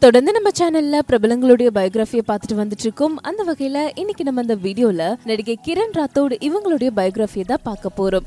தொடர்ந்து நம்ம சேனல்ல பிரபலங்களுடைய பயோகிராஃபியை பார்த்துட்டு வந்துட்டு இருக்கோம் அந்த வகையில இன்னைக்கு நம்ம இந்த வீடியோல நடிகை கிரண் ராத்தோடு இவங்களுடைய பயோகிராஃபியை தான் பார்க்க போறோம்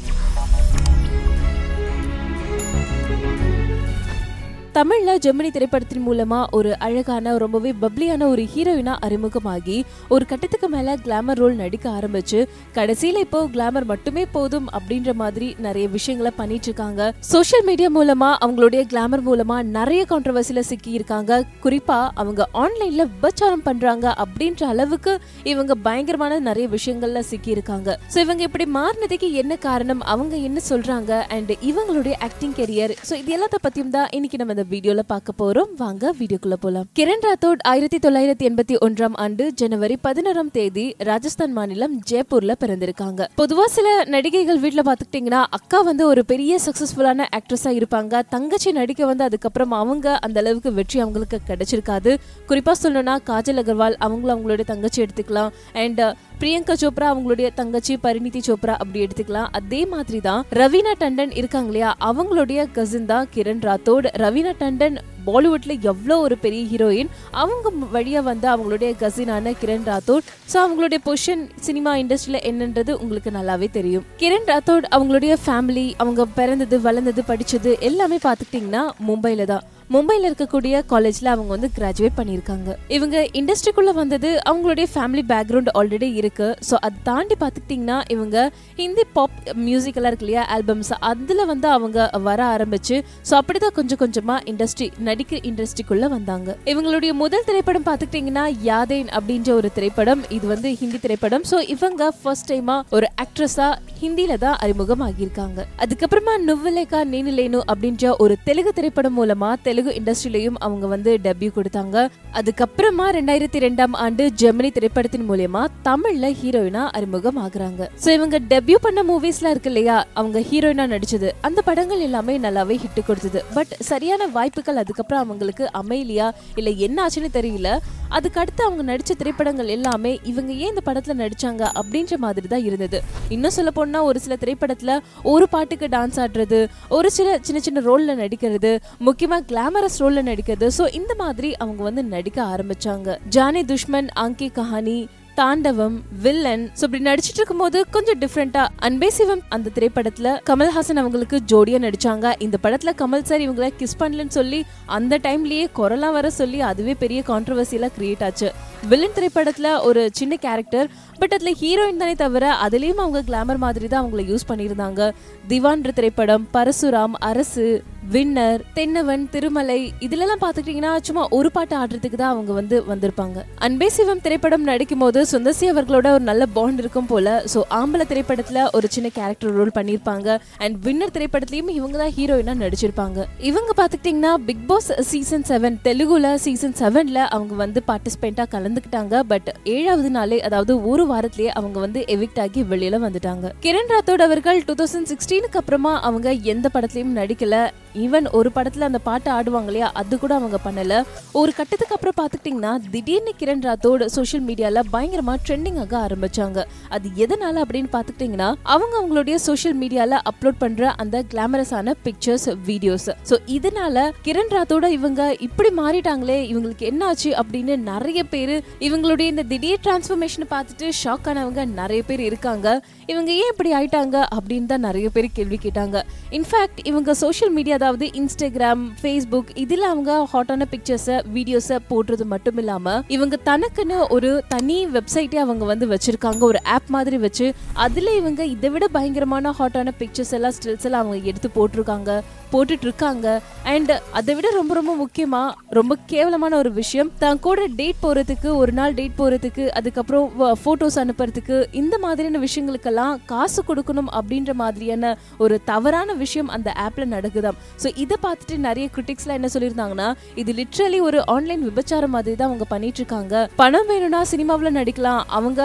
தமிழ்ல ஜெமினி திரைப்படத்தின் மூலமா ஒரு அழகான ரொம்பவே பப்ளியான ஒரு ஹீரோயினா அறிமுகமாகி ஒரு கட்டத்துக்கு மேல கிளாமர் ரோல் நடிக்க ஆரம்பிச்சு கடைசியில இப்போ கிளாமர் மட்டுமே போதும் அப்படின்ற மாதிரி நிறைய விஷயங்களை பண்ணிட்டு இருக்காங்க சோஷியல் மீடியா மூலமா அவங்களுடைய கிளாமர் மூலமா நிறைய கான்ட்ரவர்சில சிக்கி இருக்காங்க குறிப்பா அவங்க ஆன்லைன்ல விபச்சாரம் பண்றாங்க அப்படின்ற அளவுக்கு இவங்க பயங்கரமான நிறைய விஷயங்கள்ல சிக்கி இருக்காங்க சோ இவங்க இப்படி மாறினதுக்கு என்ன காரணம் அவங்க என்ன சொல்றாங்க அண்ட் இவங்களுடைய ஆக்டிங் கெரியர் சோ இது எல்லாத்த பத்தியும் தான் இன்னைக்கு நம்ம இந்த வீடியோல பார்க்க போறோம் வாங்க வீடியோக்குள்ள போலாம் கிரண் ராத்தோட் ஆயிரத்தி தொள்ளாயிரத்தி எண்பத்தி ஒன்றாம் ஆண்டு ஜனவரி பதினோராம் தேதி ராஜஸ்தான் மாநிலம் ஜெய்ப்பூர்ல பிறந்திருக்காங்க பொதுவா சில நடிகைகள் வீட்ல பாத்துக்கிட்டீங்கன்னா அக்கா வந்து ஒரு பெரிய சக்சஸ்ஃபுல்லான ஆக்ட்ரஸா இருப்பாங்க தங்கச்சி நடிக்க வந்து அதுக்கப்புறம் அவங்க அந்த அளவுக்கு வெற்றி அவங்களுக்கு கிடைச்சிருக்காது குறிப்பா சொல்லணும்னா காஜல் அகர்வால் அவங்களும் அவங்களுடைய தங்கச்சி எடுத்துக்கலாம் அண்ட் பிரியங்கா சோப்ரா அவங்களுடைய தங்கச்சி பரிணிதி சோப்ரா அப்படி எடுத்துக்கலாம் அதே மாதிரி தான் ரவீனா டண்டன் இருக்காங்க இல்லையா அவங்களுடைய கசின் தான் கிரண் ராத்தோட் ரவீனா டண்டன் பாலிவுட்ல எவ்வளோ ஒரு பெரிய ஹீரோயின் அவங்க வழியா வந்து அவங்களுடைய கசினான கிரண் ராத்தோட் ஸோ அவங்களுடைய பொசிஷன் சினிமா இண்டஸ்ட்ரியில என்னன்றது உங்களுக்கு நல்லாவே தெரியும் கிரண் ராத்தோட் அவங்களுடைய ஃபேமிலி அவங்க பிறந்தது வளர்ந்தது படிச்சது எல்லாமே பார்த்துக்கிட்டிங்கன்னா மும்பையில தான் மும்பையில் இருக்கக்கூடிய காலேஜ்ல அவங்க வந்து கிராஜுவேட் பண்ணியிருக்காங்க இவங்க இண்டஸ்ட்ரிக்குள்ள வந்தது அவங்களுடைய ஃபேமிலி பேக்ரவுண்ட் ஆல்ரெடி இருக்கு ஸோ அதை தாண்டி பார்த்துக்கிட்டிங்கன்னா இவங்க ஹிந்தி பாப் மியூசிக் எல்லாம் இருக்கு இல்லையா ஆல்பம்ஸ் அதில் வந்து அவங்க வர ஆரம்பிச்சு ஸோ அப்படிதான் கொஞ்சம் கொஞ்சமா இண்டஸ்ட்ரி நடிக்கிற இண்டஸ்ட்ரிக்குள்ள வந்தாங்க இவங்களுடைய முதல் திரைப்படம் பார்த்துக்கிட்டிங்கன்னா யாதேன் அப்படின்ற ஒரு திரைப்படம் இது வந்து ஹிந்தி திரைப்படம் ஸோ இவங்க ஃபர்ஸ்ட் டைமா ஒரு ஆக்ட்ரஸா ஹிந்தில தான் அறிமுகம் ஆகியிருக்காங்க அதுக்கப்புறமா நுவ்விலேக்கா நேனுலேனு அப்படின்ற ஒரு தெலுங்கு திரைப்படம் மூலமா தெலுங்கு இண்டஸ்ட்ரியிலையும் அவங்க வந்து டெபியூ கொடுத்தாங்க அதுக்கப்புறமா ரெண்டாயிரத்தி ரெண்டாம் ஆண்டு ஜெமினி திரைப்படத்தின் மூலியமா தமிழ்ல ஹீரோயினா அறிமுகம் ஆகுறாங்க சோ இவங்க டெபியூ பண்ண மூவிஸ்ல இருக்கு இல்லையா அவங்க ஹீரோயினா நடிச்சது அந்த படங்கள் எல்லாமே நல்லாவே ஹிட் கொடுத்தது பட் சரியான வாய்ப்புகள் அதுக்கப்புறம் அவங்களுக்கு அமையலையா இல்ல என்ன ஆச்சுன்னு தெரியல அதுக்கு அடுத்து அவங்க நடிச்ச திரைப்படங்கள் எல்லாமே இவங்க ஏன் இந்த படத்துல நடிச்சாங்க அப்படின்ற மாதிரி தான் இருந்தது இன்னும் சொல்ல போனா ஒரு சில திரைப்படத்துல ஒரு பாட்டுக்கு டான்ஸ் ஆடுறது ஒரு சில சின்ன சின்ன ரோல்ல நடிக்கிறது முக்கியமா கிளாமரஸ் ரோல்ல நடிக்கிறது சோ இந்த மாதிரி அவங்க வந்து நடிக்க ஆரம்பிச்சாங்க ஜானே துஷ்மன் ஆங்கி கஹானி தாண்டவம் வில்லன் ஸோ இப்படி நடிச்சிட்டு இருக்கும்போது கொஞ்சம் டிஃப்ரெண்டா அன்பே சிவம் அந்த திரைப்படத்துல கமல்ஹாசன் அவங்களுக்கு ஜோடியா நடிச்சாங்க இந்த படத்துல கமல் சார் இவங்கள கிஸ் பண்ணலன்னு சொல்லி அந்த டைம்லயே குரலாம் வர சொல்லி அதுவே பெரிய கான்ட்ரவர்சியெல்லாம் கிரியேட் ஆச்சு வில்லன் திரைப்படத்துல ஒரு சின்ன கேரக்டர் பட் அதுல ஹீரோயின் தானே தவிர அதுலயும் அவங்க கிளாமர் மாதிரி தான் அவங்கள யூஸ் பண்ணியிருந்தாங்க திவான்ற திரைப்படம் பரசுராம் அரசு வின்னர் தென்னவன் திருமலை இதுலலாம் பார்த்துக்கிட்டிங்கன்னா சும்மா ஒரு பாட்டு ஆடுறதுக்கு தான் அவங்க வந்து வந்திருப்பாங்க அன்பே சிவம் திரைப்படம் நடிக்கும் போது சுந்தர்சி அவர்களோட ஒரு நல்ல பாண்ட் இருக்கும் போல ஸோ ஆம்பளை திரைப்படத்துல ஒரு சின்ன கேரக்டர் ரோல் பண்ணியிருப்பாங்க அண்ட் வின்னர் திரைப்படத்திலயும் இவங்க தான் ஹீரோயினா நடிச்சிருப்பாங்க இவங்க பார்த்துக்கிட்டிங்கன்னா பிக் பாஸ் சீசன் செவன் தெலுங்குல சீசன் செவன்ல அவங்க வந்து பார்ட்டிசிபேண்டா கலந்துக்கிட்டாங்க பட் ஏழாவது நாளே அதாவது ஒரு வாரத்திலேயே அவங்க வந்து எவிக்ட் ஆகி வெளியில வந்துட்டாங்க கிரண் ராத்தோட் அவர்கள் டூ தௌசண்ட் சிக்ஸ்டீனுக்கு அப்புறமா அவங்க எந்த படத்துலயும் நடிக்கல ஈவன் ஒரு படத்துல அந்த பாட்டு ஆடுவாங்க இல்லையா அது கூட அவங்க பண்ணல ஒரு கட்டத்துக்கு அப்புறம் பார்த்துக்கிட்டிங்கன்னா திடீர்னு கிரண் ராத்தோடு சோஷியல் மீடியால பயங்கரமா ட்ரெண்டிங் ஆக ஆரம்பிச்சாங்க அது எதனால அப்படின்னு பார்த்துக்கிட்டிங்கன்னா அவங்க அவங்களுடைய சோஷியல் மீடியால அப்லோட் பண்ற அந்த கிளாமரஸான பிக்சர்ஸ் வீடியோஸ் ஸோ இதனால கிரண் ராத்தோட இவங்க இப்படி மாறிட்டாங்களே இவங்களுக்கு என்ன ஆச்சு அப்படின்னு நிறைய பேர் இவங்களுடைய இந்த திடீர் டிரான்ஸ்ஃபர்மேஷன் பார்த்துட்டு ஷாக் ஆனவங்க நிறைய பேர் இருக்காங்க இவங்க ஏன் இப்படி ஆயிட்டாங்க அப்படின்னு தான் நிறைய பேர் கேள்வி கேட்டாங்க இன்ஃபேக்ட் இவங்க சோஷியல் மீடியா அதாவது இன்ஸ்டாகிராம் ஃபேஸ்புக் இதில் அவங்க ஹாட்டான பிக்சர்ஸை வீடியோஸை போடுறது மட்டும் இல்லாமல் இவங்க தனக்குன்னு ஒரு தனி வெப்சைட்டே அவங்க வந்து வச்சிருக்காங்க ஒரு ஆப் மாதிரி வச்சு அதில் இவங்க இதை விட பயங்கரமான ஹாட்டான பிக்சர்ஸ் எல்லாம் ஸ்டில்ஸ் எல்லாம் அவங்க எடுத்து போட்டிருக்காங்க போட்டுட்டு இருக்காங்க அண்ட் அதை விட ரொம்ப ரொம்ப முக்கியமா ரொம்ப கேவலமான ஒரு விஷயம் தான் கூட டேட் போறதுக்கு ஒரு நாள் டேட் போறதுக்கு அதுக்கப்புறம் போட்டோஸ் அனுப்புறதுக்கு இந்த மாதிரியான விஷயங்களுக்கெல்லாம் காசு கொடுக்கணும் அப்படின்ற மாதிரியான ஒரு தவறான விஷயம் அந்த ஆப்ல நடக்குதாம் ஸோ இதை பார்த்துட்டு நிறைய கிரிட்டிக்ஸ்லாம் என்ன சொல்லியிருந்தாங்கன்னா இது லிட்ரலி ஒரு ஆன்லைன் விபச்சாரம் மாதிரி தான் அவங்க பண்ணிட்டு இருக்காங்க பணம் வேணும்னா சினிமாவில் நடிக்கலாம் அவங்க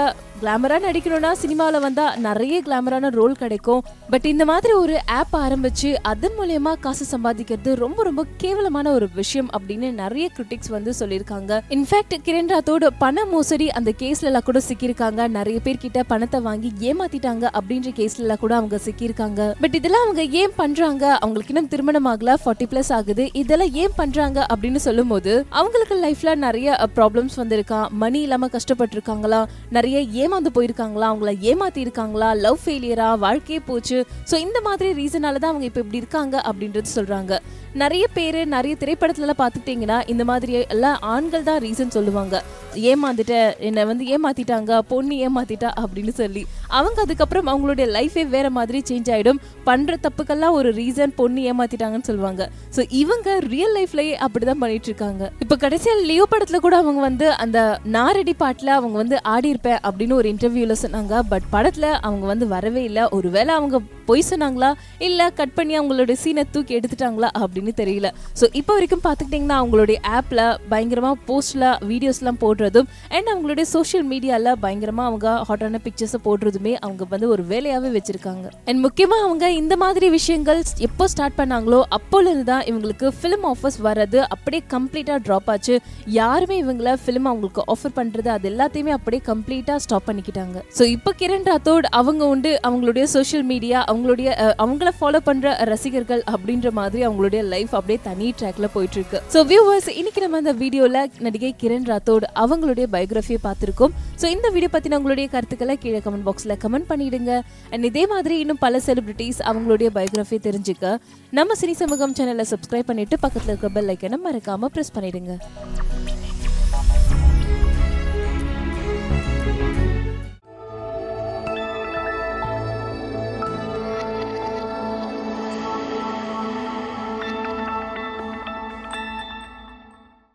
கிளாமரா நடிக்கணும்னா சினிமாவில் வந்தா நிறைய கிளாமரான ரோல் கிடைக்கும் பட் இந்த மாதிரி ஒரு ஆப் ஆரம்பிச்சு அதன் மூலயமா காசு சம்பாதிக்கிறது ரொம்ப ரொம்ப கேவலமான ஒரு விஷயம் அப்படின்னு நிறைய கிரிட்டிக்ஸ் வந்து சொல்லியிருக்காங்க இன்ஃபேக்ட் கிரண் ராத்தோட பண மோசடி அந்த கேஸ்ல எல்லாம் கூட சிக்கியிருக்காங்க நிறைய பேர் கிட்ட பணத்தை வாங்கி ஏமாத்திட்டாங்க அப்படின்ற கேஸ்ல எல்லாம் கூட அவங்க சிக்கியிருக்காங்க பட் இதெல்லாம் அவங்க ஏன் பண்றாங்க அவங்களுக்கு இன்னும் திருமணம் ஆகல ஃபார்ட்டி பிளஸ் ஆகுது இதெல்லாம் ஏன் பண்றாங்க அப்படின்னு சொல்லும் போது அவங்களுக்கு லைஃப்ல நிறைய ப்ராப்ளம்ஸ் வந்திருக்கா மணி இல்லாம கஷ்டப்பட்டு இருக்காங்களா நிறைய ஏமாந்து போயிருக்காங்களா அவங்கள ஏமாத்தி இருக்காங்களா லவ் ஃபெயிலியரா வாழ்க்கையே போச்சு ஸோ இந்த மாதிரி ரீசனால தான் அவங்க இப்போ இப்படி இருக்காங்க அப்படின்றது சொல்றாங்க நிறைய பேர் நிறைய திரைப்படத்துலலாம் பார்த்துக்கிட்டிங்கன்னா இந்த மாதிரி எல்லாம் ஆண்கள் தான் ரீசன் சொல்லுவாங்க ஏமாந்துட்டேன் என்னை வந்து ஏமாத்திட்டாங்க பொண்ணு ஏமாத்திட்டா அப்படின்னு சொல்லி அவங்க அதுக்கப்புறம் அவங்களுடைய லைஃபே வேற மாதிரி சேஞ்ச் ஆயிடும் பண்ற தப்புக்கெல்லாம் ஒரு ரீசன் பொண்ணு ஏமாத்திட்டாங்கன்னு சொல்லுவாங்க ஸோ இவங்க ரியல் லைஃப்லயே அப்படிதான் பண்ணிட்டு இருக்காங்க இப்போ கடைசியா லியோ படத்துல கூட அவங்க வந்து அந்த நாரடி பாட்டுல அவங்க வந்து ஆடி இருப்பேன் அப்படின்னு ஒரு இன்டர்வியூல சொன்னாங்க பட் படத்துல அவங்க வந்து வரவே இல்லை ஒருவேளை அவங்க பொய் சொன்னாங்களா இல்ல கட் பண்ணி அவங்களோட சீனை தூக்கி எடுத்துட்டாங்களா அப்படின்னு தெரியல ஸோ இப்போ வரைக்கும் பார்த்துக்கிட்டிங்கன்னா அவங்களுடைய ஆப்ல பயங்கரமா போஸ்ட்ல வீடியோஸ்லாம் போடுறதும் அண்ட் அவங்களுடைய சோஷியல் மீடியால பயங்கரமா அவங்க ஹாட்டான பிக்சர்ஸை போடுறதுமே அவங்க வந்து ஒரு வேலையாவே வச்சிருக்காங்க அண்ட் முக்கியமா அவங்க இந்த மாதிரி விஷயங்கள் எப்போ ஸ்டார்ட் பண்ணாங்களோ அப்போல இருந்து தான் இவங்களுக்கு ஃபிலிம் ஆஃபர்ஸ் வர்றது அப்படியே கம்ப்ளீட்டா ட்ராப் ஆச்சு யாருமே இவங்கள ஃபிலிம் அவங்களுக்கு ஆஃபர் பண்றது அது எல்லாத்தையுமே அப்படியே கம்ப்ளீட்டா ஸ்டாப் பண்ணிக்கிட்டாங்க ஸோ இப்போ கிரண் ராத்தோட் அவங்க உண்டு அவங்களுடைய சோஷியல் மீடியா அவங்களுடைய அஹ், அவங்கள ஃபாலோ பண்ற ரசிகர்கள் அப்படின்ற மாதிரி அவங்களுடைய லைஃப் அப்படியே தனி ட்ராக்ல போயிட்டு இருக்கு ஸோ வியூவர்ஸ் இன்னைக்கு நம்ம இந்த வீடியோல நடிகை கிரண் ராத்தோட் அவங்களுடைய பயோகிராஃபியை பார்த்திருக்கோம் ஸோ இந்த வீடியோ பத்தின உங்களுடைய கருத்துக்களை கீழே கமெண்ட் பாக்ஸ்ல கமெண்ட் பண்ணிடுங்க அண்ட் இதே மாதிரி இன்னும் பல செலிபிரிட்டிஸ் அவங்களுடைய பயோகிராஃபி தெரிஞ்சுக்க நம்ம சினி சமூகம் சேனலை சப்ஸ்கிரைப் பண்ணிட்டு பக்கத்துல இருக்க பெல் ஐக்கனை மறக்காம பிரஸ் பண்ணிடுங்க